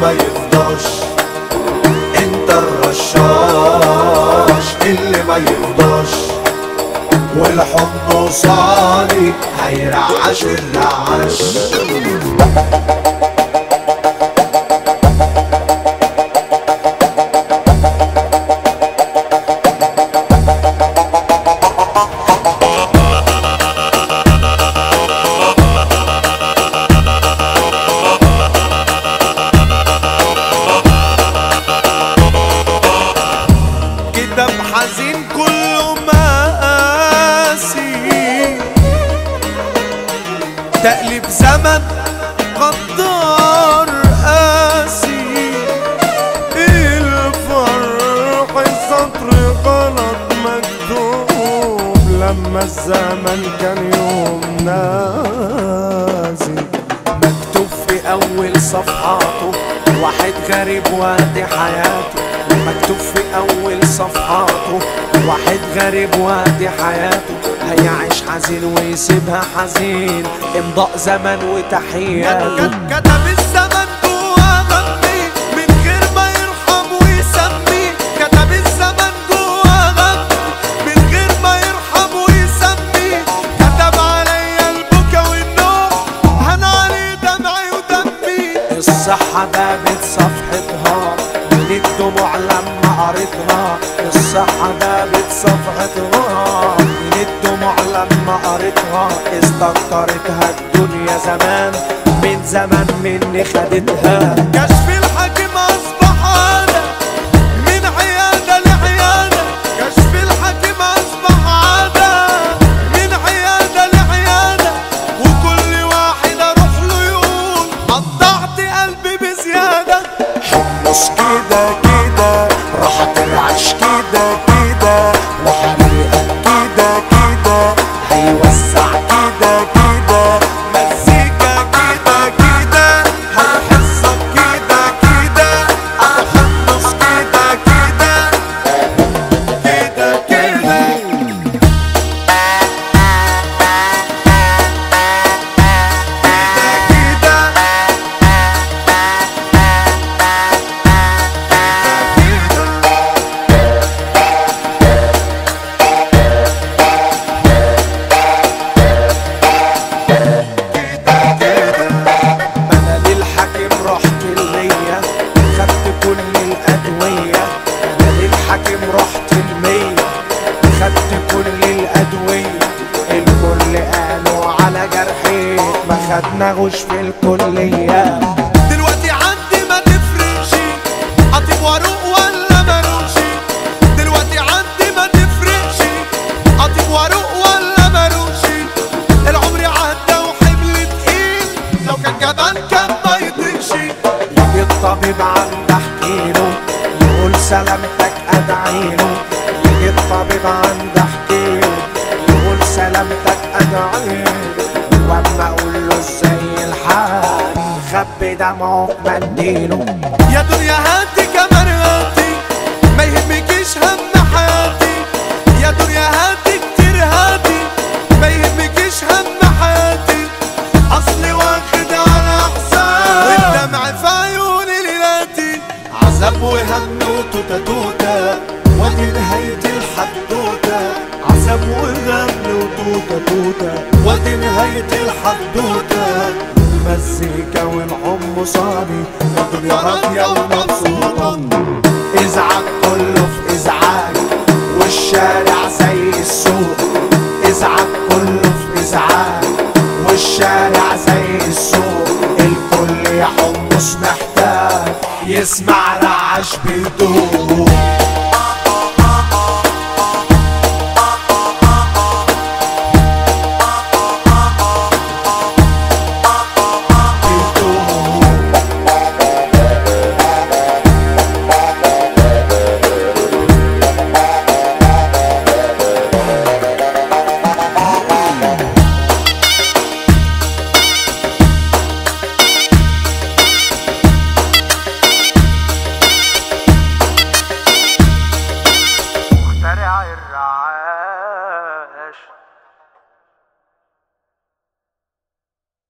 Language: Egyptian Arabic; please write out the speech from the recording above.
ما يفضاش انت الرشاش اللي ما يفضاش والحب صالي هيرعش الرعش كتاب حزين كله مقاسي تقلب زمن غدار قاسي الفرح سطر غلط مكتوب لما الزمن كان يوم نازي مكتوب في أول صفحاته واحد غريب وادي حياته مكتوب في أول صفحاته واحد غريب وادي حياته هيعيش حزين ويسيبها حزين امضاء زمن وتحياته كتب الزمن جوا غمي من غير ما يرحم ويسمي كتب الزمن جوا غمي من غير ما يرحم ويسمي كتب عليا البكا والنوم هن علي دمعي ودمي الصحة بابت صفحتها من الدموع لما قريتها الصحة بابت صفحتها من الدموع لما قريتها استكترتها الدنيا زمان من زمان مني خدتها كشف الحكيم أصبح عادة من عيادة لعيادة كشف الحكيم أصبح عادة من عيادة لعيادة وكل واحد أروح له يقول قطعت قلبي بزيادة حمص كده كده راح ترعش كده كده وحريقك كده كده هيوسع كده كده مزيكا كده كده هتحسك كده كده حمص كده كده كده كده كده انا للحكيم رحت المية خدت كل الادوية انا للحكيم رحت المية خدت كل الادوية الكل قالوا على جرحي ما خدناهوش في الكلية دلوقتي عندي ما تفرقش اطيب واروق ولا مروشي دلوقتي عندي ما تفرقش اطيب واروق ولا مروشي العمر عدى وحمل تقيل لو كان جبل كان ما يطيقش يجي الطبيب عند احكيله يقول سلامتك ادعيله يجي الطبيب عند احكيله يقول سلامتك ادعيله واما اقول له ازاي الحال خبي دمعه في منديله يا دنيا هاتي كمان هاتي ما يهمكيش هم حياتي يا دنيا هاتي كتير هاتي ما يهمكيش هم حياتي اصلي واخد على حساب والدمع في عيوني ليلاتي عذاب وهم وتوتة توتة ودي نهاية الحدوتة عذاب وغم وتوتة توتة ودي نهاية الحدوتة المزيكا والحب صابي الدنيا راضية ومبسوطة ازعاج كله في ازعاج والشارع زي السوق ازعاج كله في ازعاج والشارع زي السوق الكل يا حمص محتاج يسمع رعش بهدوء